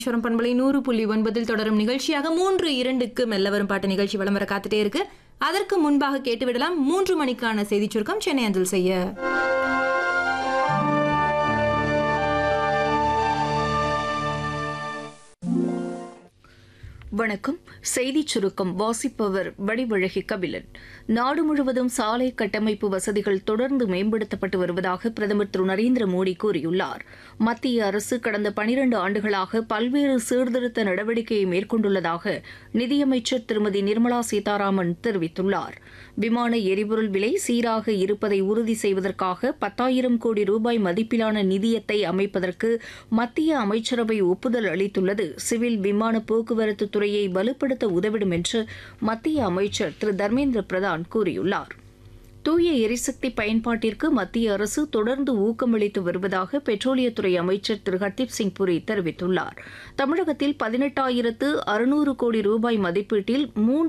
ஈஸ்வரம் பண்பலை நூறு புள்ளி ஒன்பதில் தொடரும் நிகழ்ச்சியாக மூன்று இரண்டுக்கு மெல்ல வரும் பாட்டு நிகழ்ச்சி வலம் வர காத்துட்டே இருக்கு அதற்கு முன்பாக கேட்டுவிடலாம் மூன்று மணிக்கான செய்தி சுருக்கம் சென்னை அஞ்சல் செய்ய வணக்கம் செய்திச் சுருக்கம் வாசிப்பவர் வடிவழகி கபிலன் நாடு முழுவதும் சாலை கட்டமைப்பு வசதிகள் தொடர்ந்து மேம்படுத்தப்பட்டு வருவதாக பிரதமர் திரு நரேந்திர மோடி கூறியுள்ளார் மத்திய அரசு கடந்த பனிரண்டு ஆண்டுகளாக பல்வேறு சீர்திருத்த நடவடிக்கையை மேற்கொண்டுள்ளதாக நிதியமைச்சர் திருமதி நிர்மலா சீதாராமன் தெரிவித்துள்ளார் விமான எரிபொருள் விலை சீராக இருப்பதை உறுதி செய்வதற்காக பத்தாயிரம் கோடி ரூபாய் மதிப்பிலான நிதியத்தை அமைப்பதற்கு மத்திய அமைச்சரவை ஒப்புதல் அளித்துள்ளது சிவில் விமான போக்குவரத்து துறையை வலுப்படுத்த உதவிடும் என்று மத்திய அமைச்சர் திரு தர்மேந்திர பிரதான் கூறியுள்ளார் தூய எரிசக்தி பயன்பாட்டிற்கு மத்திய அரசு தொடர்ந்து ஊக்கமளித்து வருவதாக பெட்ரோலியத்துறை அமைச்சர் திரு ஹர்தீப் சிங் புரி தெரிவித்துள்ளார் தமிழகத்தில் பதினெட்டாயிரத்து அறுநூறு கோடி ரூபாய் மதிப்பீட்டில் மூன்று